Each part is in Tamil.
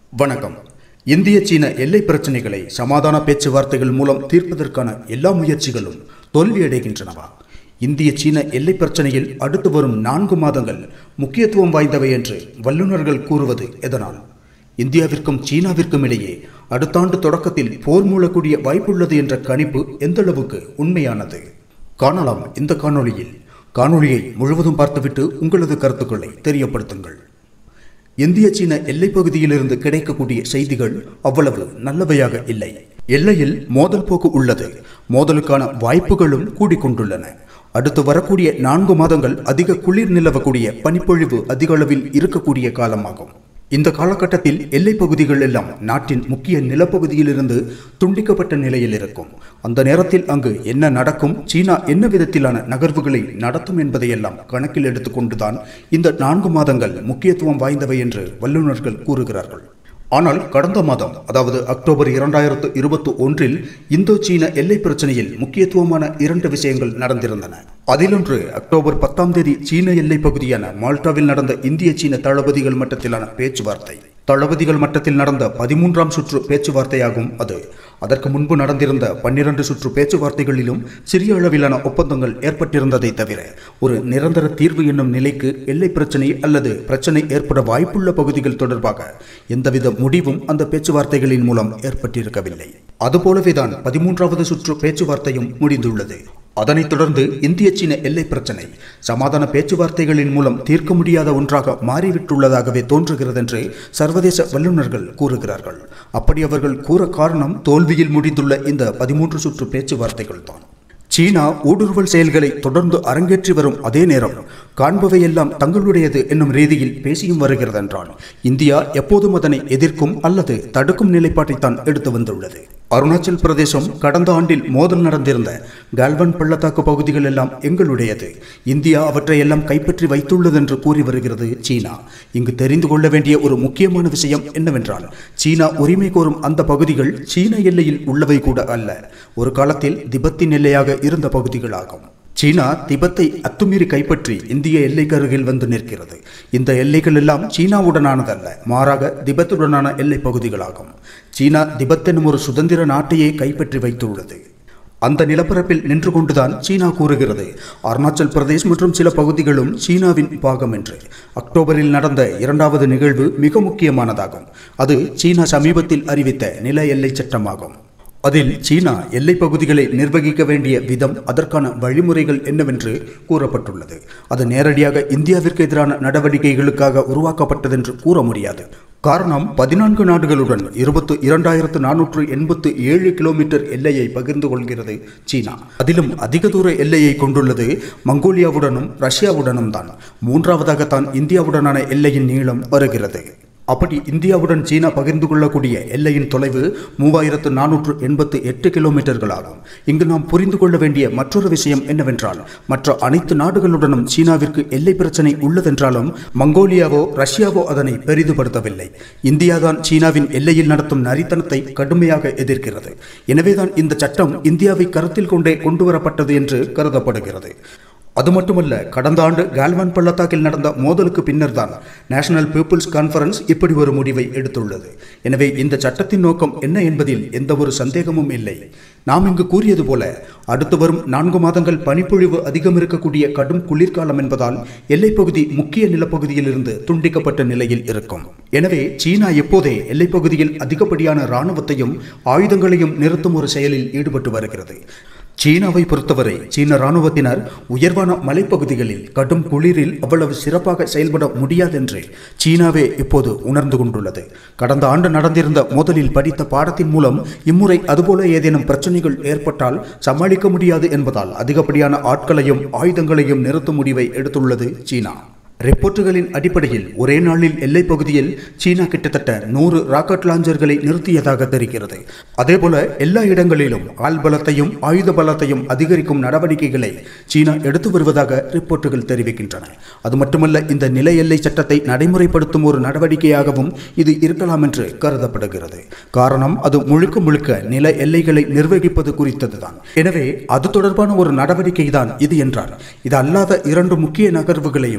வணக்கம் இந்திய சீன எல்லை பிரச்சனைகளை சமாதான பேச்சுவார்த்தைகள் மூலம் தீர்ப்பதற்கான எல்லா முயற்சிகளும் தோல்வியடைகின்றனவா இந்திய சீன எல்லை பிரச்சனையில் அடுத்து வரும் நான்கு மாதங்கள் முக்கியத்துவம் வாய்ந்தவை என்று வல்லுநர்கள் கூறுவது எதனால் இந்தியாவிற்கும் சீனாவிற்கும் இடையே அடுத்த ஆண்டு தொடக்கத்தில் போர் மூலக்கூடிய வாய்ப்புள்ளது என்ற கணிப்பு எந்தளவுக்கு உண்மையானது காணலாம் இந்த காணொளியில் காணொளியை முழுவதும் பார்த்துவிட்டு உங்களது கருத்துக்களை தெரியப்படுத்துங்கள் இந்திய சீன எல்லைப் பகுதியிலிருந்து கிடைக்கக்கூடிய செய்திகள் அவ்வளவு நல்லவையாக இல்லை எல்லையில் மோதல் போக்கு உள்ளது மோதலுக்கான வாய்ப்புகளும் கூடிக்கொண்டுள்ளன அடுத்து வரக்கூடிய நான்கு மாதங்கள் அதிக குளிர் நிலவக்கூடிய பனிப்பொழிவு அதிக அளவில் இருக்கக்கூடிய காலமாகும் இந்த காலகட்டத்தில் எல்லைப் பகுதிகள் எல்லாம் நாட்டின் முக்கிய நிலப்பகுதியிலிருந்து துண்டிக்கப்பட்ட நிலையில் இருக்கும் அந்த நேரத்தில் அங்கு என்ன நடக்கும் சீனா என்ன விதத்திலான நகர்வுகளை நடத்தும் என்பதையெல்லாம் கணக்கில் எடுத்துக்கொண்டுதான் இந்த நான்கு மாதங்கள் முக்கியத்துவம் வாய்ந்தவை என்று வல்லுநர்கள் கூறுகிறார்கள் ஆனால் கடந்த மாதம் அதாவது அக்டோபர் இரண்டாயிரத்து இருபத்தி ஒன்றில் இந்தோ சீன எல்லை பிரச்சனையில் முக்கியத்துவமான இரண்டு விஷயங்கள் நடந்திருந்தன அதிலொன்று அக்டோபர் பத்தாம் தேதி சீன எல்லை பகுதியான மால்டாவில் நடந்த இந்திய சீன தளபதிகள் மட்டத்திலான பேச்சுவார்த்தை தளபதிகள் மட்டத்தில் நடந்த பதிமூன்றாம் சுற்று பேச்சுவார்த்தையாகும் அது அதற்கு முன்பு நடந்திருந்த பன்னிரண்டு சுற்று பேச்சுவார்த்தைகளிலும் சிறிய அளவிலான ஒப்பந்தங்கள் ஏற்பட்டிருந்ததை தவிர ஒரு நிரந்தர தீர்வு என்னும் நிலைக்கு எல்லை பிரச்சனை அல்லது பிரச்சனை ஏற்பட வாய்ப்புள்ள பகுதிகள் தொடர்பாக எந்தவித முடிவும் அந்த பேச்சுவார்த்தைகளின் மூலம் ஏற்பட்டிருக்கவில்லை அதுபோலவேதான் பதிமூன்றாவது சுற்று பேச்சுவார்த்தையும் முடிந்துள்ளது அதனைத் தொடர்ந்து இந்திய சீன எல்லை பிரச்சனை சமாதான பேச்சுவார்த்தைகளின் மூலம் தீர்க்க முடியாத ஒன்றாக மாறிவிட்டுள்ளதாகவே தோன்றுகிறது என்று சர்வதேச வல்லுநர்கள் கூறுகிறார்கள் அப்படி அவர்கள் கூற காரணம் தோல்வியில் முடிந்துள்ள இந்த பதிமூன்று சுற்று பேச்சுவார்த்தைகள் தான் சீனா ஊடுருவல் செயல்களை தொடர்ந்து அரங்கேற்றி வரும் அதே நேரம் காண்பவையெல்லாம் தங்களுடையது என்னும் ரீதியில் பேசியும் வருகிறது என்றால் இந்தியா எப்போதும் அதனை எதிர்க்கும் அல்லது தடுக்கும் நிலைப்பாட்டைத்தான் எடுத்து வந்துள்ளது அருணாச்சல் பிரதேசம் கடந்த ஆண்டில் மோதல் நடந்திருந்த கால்வன் பள்ளத்தாக்கு பகுதிகள் எல்லாம் எங்களுடையது இந்தியா அவற்றை எல்லாம் கைப்பற்றி வைத்துள்ளது என்று கூறி வருகிறது சீனா இங்கு தெரிந்து கொள்ள வேண்டிய ஒரு முக்கியமான விஷயம் என்னவென்றால் சீனா உரிமை கோரும் அந்த பகுதிகள் சீன எல்லையில் உள்ளவை கூட அல்ல ஒரு காலத்தில் திபெத்தின் எல்லையாக இருந்த பகுதிகளாகும் சீனா திபெத்தை அத்துமீறி கைப்பற்றி இந்திய எல்லைக்கு அருகில் வந்து நிற்கிறது இந்த எல்லைகள் எல்லாம் சீனாவுடனானதல்ல மாறாக திபெத்துடனான எல்லை பகுதிகளாகும் சீனா திபெத் எனும் ஒரு சுதந்திர நாட்டையே கைப்பற்றி வைத்துள்ளது அந்த நிலப்பரப்பில் நின்று கொண்டுதான் சீனா கூறுகிறது அருணாச்சல் பிரதேஷ் மற்றும் சில பகுதிகளும் சீனாவின் பாகம் என்று அக்டோபரில் நடந்த இரண்டாவது நிகழ்வு மிக முக்கியமானதாகும் அது சீனா சமீபத்தில் அறிவித்த நில எல்லை சட்டமாகும் அதில் சீனா எல்லை பகுதிகளை நிர்வகிக்க வேண்டிய விதம் அதற்கான வழிமுறைகள் என்னவென்று கூறப்பட்டுள்ளது அது நேரடியாக இந்தியாவிற்கு எதிரான நடவடிக்கைகளுக்காக உருவாக்கப்பட்டதென்று கூற முடியாது காரணம் பதினான்கு நாடுகளுடன் இருபத்து இரண்டாயிரத்து நானூற்று எண்பத்து ஏழு கிலோமீட்டர் எல்லையை பகிர்ந்து கொள்கிறது சீனா அதிலும் அதிக தூர எல்லையை கொண்டுள்ளது மங்கோலியாவுடனும் ரஷ்யாவுடனும் தான் மூன்றாவதாகத்தான் இந்தியாவுடனான எல்லையின் நீளம் வருகிறது அப்படி இந்தியாவுடன் சீனா பகிர்ந்து கொள்ளக்கூடிய எல்லையின் தொலைவு மூவாயிரத்து நானூற்று எண்பத்து எட்டு கிலோமீட்டர்கள் ஆகும் இங்கு நாம் புரிந்து கொள்ள வேண்டிய மற்றொரு விஷயம் என்னவென்றால் மற்ற அனைத்து நாடுகளுடனும் சீனாவிற்கு எல்லை பிரச்சனை உள்ளதென்றாலும் மங்கோலியாவோ ரஷ்யாவோ அதனை பெரிதுபடுத்தவில்லை இந்தியாதான் சீனாவின் எல்லையில் நடத்தும் நரித்தனத்தை கடுமையாக எதிர்க்கிறது எனவேதான் இந்த சட்டம் இந்தியாவை கருத்தில் கொண்டே கொண்டுவரப்பட்டது என்று கருதப்படுகிறது அது மட்டுமல்ல கடந்த ஆண்டு கால்வான் பள்ளத்தாக்கில் நடந்த மோதலுக்கு பின்னர் தான் நேஷனல் பீப்புள்ஸ் கான்ஃபரன்ஸ் இப்படி ஒரு முடிவை எடுத்துள்ளது எனவே இந்த சட்டத்தின் நோக்கம் என்ன என்பதில் எந்த ஒரு சந்தேகமும் இல்லை நாம் இங்கு கூறியது போல அடுத்து வரும் நான்கு மாதங்கள் பனிப்பொழிவு அதிகம் இருக்கக்கூடிய கடும் குளிர்காலம் என்பதால் எல்லைப்பகுதி முக்கிய நிலப்பகுதியிலிருந்து துண்டிக்கப்பட்ட நிலையில் இருக்கும் எனவே சீனா எப்போதே எல்லைப்பகுதியில் அதிகப்படியான இராணுவத்தையும் ஆயுதங்களையும் நிறுத்தும் ஒரு செயலில் ஈடுபட்டு வருகிறது சீனாவை பொறுத்தவரை சீன இராணுவத்தினர் உயர்வான மலைப்பகுதிகளில் கடும் குளிரில் அவ்வளவு சிறப்பாக செயல்பட முடியாதென்று சீனாவே இப்போது உணர்ந்து கொண்டுள்ளது கடந்த ஆண்டு நடந்திருந்த மோதலில் படித்த பாடத்தின் மூலம் இம்முறை அதுபோல ஏதேனும் பிரச்சனைகள் ஏற்பட்டால் சமாளிக்க முடியாது என்பதால் அதிகப்படியான ஆட்களையும் ஆயுதங்களையும் நிறுத்தும் முடிவை எடுத்துள்ளது சீனா ரிப்போர்ட்டுகளின் அடிப்படையில் ஒரே நாளில் எல்லைப் பகுதியில் சீனா கிட்டத்தட்ட நூறு ராக்கெட் லாஞ்சர்களை நிறுத்தியதாக தெரிகிறது அதேபோல எல்லா இடங்களிலும் ஆள் பலத்தையும் ஆயுத பலத்தையும் அதிகரிக்கும் நடவடிக்கைகளை சீனா எடுத்து வருவதாக ரிப்போர்ட்டுகள் தெரிவிக்கின்றன அது மட்டுமல்ல இந்த நில எல்லை சட்டத்தை நடைமுறைப்படுத்தும் ஒரு நடவடிக்கையாகவும் இது இருக்கலாம் என்று கருதப்படுகிறது காரணம் அது முழுக்க முழுக்க நில எல்லைகளை நிர்வகிப்பது குறித்ததுதான் எனவே அது தொடர்பான ஒரு நடவடிக்கை தான் இது என்றார் இது அல்லாத இரண்டு முக்கிய நகர்வுகளையும் மேற்கொண்டு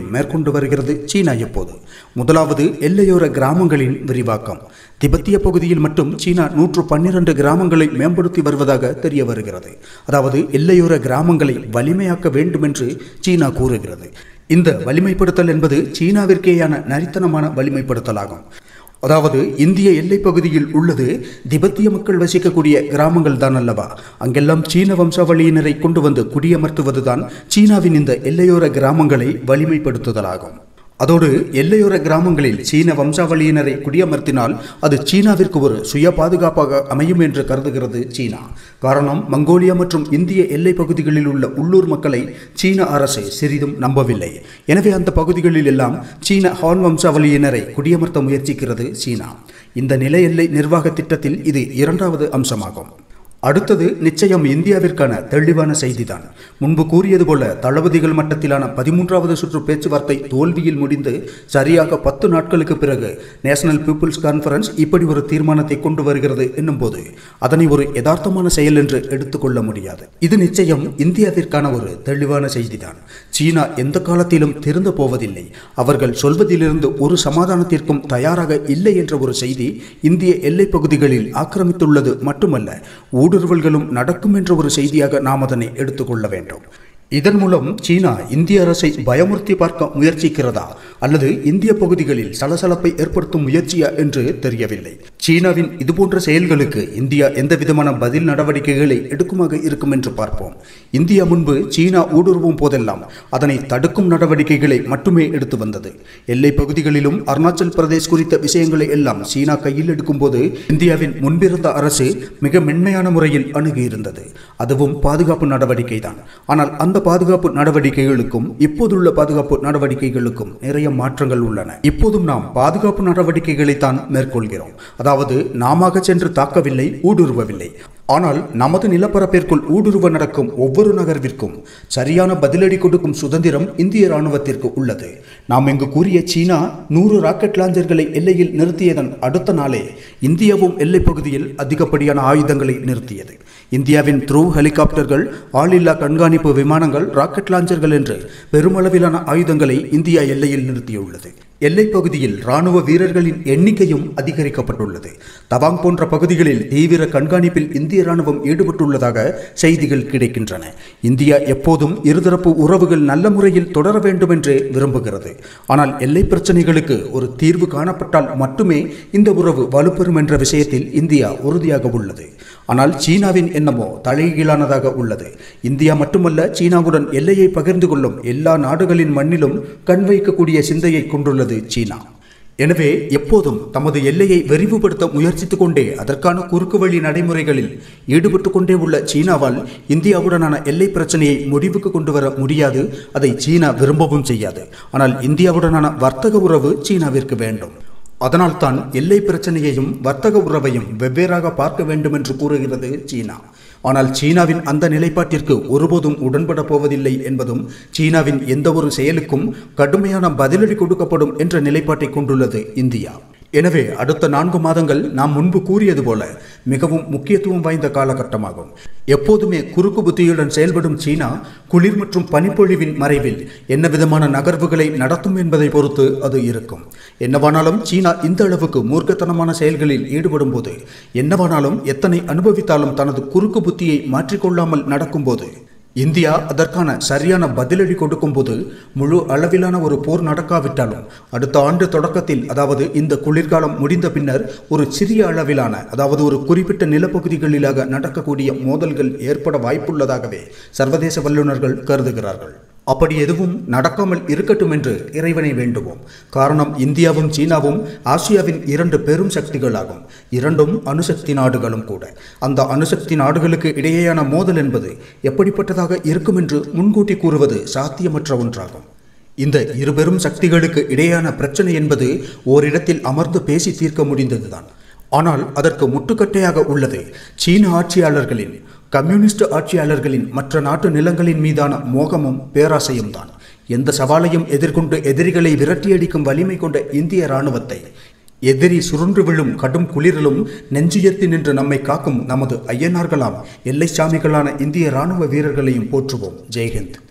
கொண்டு வருகிறது சீனா எப்போது முதலாவது எல்லையோர கிராமங்களின் விரிவாக்கம் திபெத்திய பகுதியில் மட்டும் சீனா நூற்று பன்னிரண்டு கிராமங்களை மேம்படுத்தி வருவதாக தெரிய வருகிறது அதாவது எல்லையோர கிராமங்களை வலிமையாக்க வேண்டும் என்று சீனா கூறுகிறது இந்த வலிமைப்படுத்தல் என்பது சீனாவிற்கேயான நரித்தனமான வலிமைப்படுத்தலாகும் அதாவது இந்திய எல்லைப் பகுதியில் உள்ளது திபெத்திய மக்கள் வசிக்கக்கூடிய கிராமங்கள் தான் அல்லவா அங்கெல்லாம் சீன வம்சாவளியினரை கொண்டு வந்து குடியமர்த்துவதுதான் சீனாவின் இந்த எல்லையோர கிராமங்களை வலிமைப்படுத்துதலாகும் அதோடு எல்லையோர கிராமங்களில் சீன வம்சாவளியினரை குடியமர்த்தினால் அது சீனாவிற்கு ஒரு சுய பாதுகாப்பாக அமையும் என்று கருதுகிறது சீனா காரணம் மங்கோலியா மற்றும் இந்திய எல்லை பகுதிகளில் உள்ள உள்ளூர் மக்களை சீன அரசு சிறிதும் நம்பவில்லை எனவே அந்த பகுதிகளில் எல்லாம் சீன ஹான் வம்சாவளியினரை குடியமர்த்த முயற்சிக்கிறது சீனா இந்த நில எல்லை நிர்வாக திட்டத்தில் இது இரண்டாவது அம்சமாகும் அடுத்தது நிச்சயம் இந்தியாவிற்கான தெளிவான செய்திதான் முன்பு கூறியது போல தளபதிகள் மட்டத்திலான பதிமூன்றாவது சுற்று பேச்சுவார்த்தை தோல்வியில் முடிந்து சரியாக பத்து நாட்களுக்கு பிறகு நேஷனல் பீப்புள்ஸ் கான்ஃபரன்ஸ் இப்படி ஒரு தீர்மானத்தை கொண்டு வருகிறது என்னும்போது அதனை ஒரு யதார்த்தமான செயல் என்று எடுத்துக்கொள்ள முடியாது இது நிச்சயம் இந்தியாவிற்கான ஒரு தெளிவான செய்திதான் சீனா எந்த காலத்திலும் திருந்த போவதில்லை அவர்கள் சொல்வதிலிருந்து ஒரு சமாதானத்திற்கும் தயாராக இல்லை என்ற ஒரு செய்தி இந்திய எல்லைப் பகுதிகளில் ஆக்கிரமித்துள்ளது மட்டுமல்ல ஊடுருவல்களும் நடக்கும் என்ற ஒரு செய்தியாக நாம் அதனை எடுத்துக்கொள்ள வேண்டும் இதன் மூலம் சீனா இந்திய அரசை பயமுறுத்தி பார்க்க முயற்சிக்கிறதா அல்லது இந்திய பகுதிகளில் சலசலப்பை ஏற்படுத்தும் முயற்சியா என்று தெரியவில்லை சீனாவின் இதுபோன்ற செயல்களுக்கு இந்தியா எந்த விதமான பதில் நடவடிக்கைகளை எடுக்குமாக இருக்கும் என்று பார்ப்போம் இந்தியா முன்பு சீனா ஊடுருவும் போதெல்லாம் அதனை தடுக்கும் நடவடிக்கைகளை மட்டுமே எடுத்து வந்தது எல்லை பகுதிகளிலும் அருணாச்சல் பிரதேஷ் குறித்த விஷயங்களை எல்லாம் சீனா கையில் எடுக்கும்போது இந்தியாவின் முன்பிருந்த அரசு மிக மென்மையான முறையில் அணுகியிருந்தது அதுவும் பாதுகாப்பு நடவடிக்கை தான் ஆனால் அந்த பாதுகாப்பு நடவடிக்கைகளுக்கும் இப்போதுள்ள பாதுகாப்பு நடவடிக்கைகளுக்கும் நிறைய மாற்றங்கள் உள்ளன இப்போதும் நாம் பாதுகாப்பு நடவடிக்கைகளை தான் மேற்கொள்கிறோம் அதாவது நாம சென்று தாக்கவில்லை ஊடுருவவில்லை ஆனால் நமது நிலப்பரப்பிற்குள் ஊடுருவ நடக்கும் ஒவ்வொரு நகர்விற்கும் சரியான பதிலடி கொடுக்கும் சுதந்திரம் இந்திய ராணுவத்திற்கு உள்ளது நாம் இங்கு கூறிய சீனா நூறு ராக்கெட் லாஞ்சர்களை எல்லையில் நிறுத்தியதன் அடுத்த நாளே இந்தியாவும் எல்லைப் பகுதியில் அதிகப்படியான ஆயுதங்களை நிறுத்தியது இந்தியாவின் த்ரூ ஹெலிகாப்டர்கள் ஆளில்லா கண்காணிப்பு விமானங்கள் ராக்கெட் லாஞ்சர்கள் என்று பெருமளவிலான ஆயுதங்களை இந்தியா எல்லையில் நிறுத்தியுள்ளது எல்லைப் பகுதியில் ராணுவ வீரர்களின் எண்ணிக்கையும் அதிகரிக்கப்பட்டுள்ளது தவாங் போன்ற பகுதிகளில் தீவிர கண்காணிப்பில் இந்திய ராணுவம் ஈடுபட்டுள்ளதாக செய்திகள் கிடைக்கின்றன இந்தியா எப்போதும் இருதரப்பு உறவுகள் நல்ல முறையில் தொடர வேண்டும் என்றே விரும்புகிறது ஆனால் எல்லை பிரச்சனைகளுக்கு ஒரு தீர்வு காணப்பட்டால் மட்டுமே இந்த உறவு வலுப்பெறும் என்ற விஷயத்தில் இந்தியா உறுதியாக உள்ளது ஆனால் சீனாவின் எண்ணமோ தலைகீழானதாக உள்ளது இந்தியா மட்டுமல்ல சீனாவுடன் எல்லையை பகிர்ந்து கொள்ளும் எல்லா நாடுகளின் மண்ணிலும் கண் வைக்கக்கூடிய சிந்தையை கொண்டுள்ளது சீனா எனவே எப்போதும் தமது எல்லையை விரிவுபடுத்த முயற்சித்துக் கொண்டே அதற்கான குறுக்கு வழி நடைமுறைகளில் ஈடுபட்டு கொண்டே உள்ள சீனாவால் இந்தியாவுடனான எல்லை பிரச்சனையை முடிவுக்கு கொண்டு வர முடியாது அதை சீனா விரும்பவும் செய்யாது ஆனால் இந்தியாவுடனான வர்த்தக உறவு சீனாவிற்கு வேண்டும் அதனால்தான் எல்லை பிரச்சனையையும் வர்த்தக உறவையும் வெவ்வேறாக பார்க்க வேண்டும் என்று கூறுகிறது சீனா ஆனால் சீனாவின் அந்த நிலைப்பாட்டிற்கு ஒருபோதும் உடன்பட போவதில்லை என்பதும் சீனாவின் எந்த ஒரு செயலுக்கும் கடுமையான பதிலடி கொடுக்கப்படும் என்ற நிலைப்பாட்டை கொண்டுள்ளது இந்தியா எனவே அடுத்த நான்கு மாதங்கள் நாம் முன்பு கூறியது போல மிகவும் முக்கியத்துவம் வாய்ந்த காலகட்டமாகும் எப்போதுமே குறுக்கு புத்தியுடன் செயல்படும் சீனா குளிர் மற்றும் பனிப்பொழிவின் மறைவில் என்ன விதமான நகர்வுகளை நடத்தும் என்பதை பொறுத்து அது இருக்கும் என்னவானாலும் சீனா இந்த அளவுக்கு மூர்க்கத்தனமான செயல்களில் ஈடுபடும் போது என்னவானாலும் எத்தனை அனுபவித்தாலும் தனது குறுக்கு புத்தியை மாற்றிக்கொள்ளாமல் நடக்கும்போது இந்தியா அதற்கான சரியான பதிலடி கொடுக்கும்போது முழு அளவிலான ஒரு போர் நடக்காவிட்டாலும் அடுத்த ஆண்டு தொடக்கத்தில் அதாவது இந்த குளிர்காலம் முடிந்த பின்னர் ஒரு சிறிய அளவிலான அதாவது ஒரு குறிப்பிட்ட நிலப்பகுதிகளிலாக நடக்கக்கூடிய மோதல்கள் ஏற்பட வாய்ப்புள்ளதாகவே சர்வதேச வல்லுநர்கள் கருதுகிறார்கள் அப்படி எதுவும் நடக்காமல் இருக்கட்டும் என்று இறைவனை வேண்டுவோம் காரணம் இந்தியாவும் சீனாவும் ஆசியாவின் இரண்டு பெரும் சக்திகளாகும் இரண்டும் அணுசக்தி நாடுகளும் கூட அந்த அணுசக்தி நாடுகளுக்கு இடையேயான மோதல் என்பது எப்படிப்பட்டதாக இருக்கும் என்று முன்கூட்டி கூறுவது சாத்தியமற்ற ஒன்றாகும் இந்த இரு பெரும் சக்திகளுக்கு இடையேயான பிரச்சனை என்பது ஓரிடத்தில் அமர்ந்து பேசி தீர்க்க முடிந்ததுதான் ஆனால் அதற்கு முட்டுக்கட்டையாக உள்ளது சீன ஆட்சியாளர்களின் கம்யூனிஸ்ட் ஆட்சியாளர்களின் மற்ற நாட்டு நிலங்களின் மீதான மோகமும் பேராசையும் தான் எந்த சவாலையும் எதிர்கொண்டு எதிரிகளை விரட்டியடிக்கும் வலிமை கொண்ட இந்திய இராணுவத்தை எதிரி சுருண்டு விழும் கடும் குளிரிலும் நெஞ்சுயர்த்தி நின்று நம்மை காக்கும் நமது ஐயனார்களாம் எல்லை சாமிகளான இந்திய இராணுவ வீரர்களையும் போற்றுவோம் ஜெய்ஹிந்த்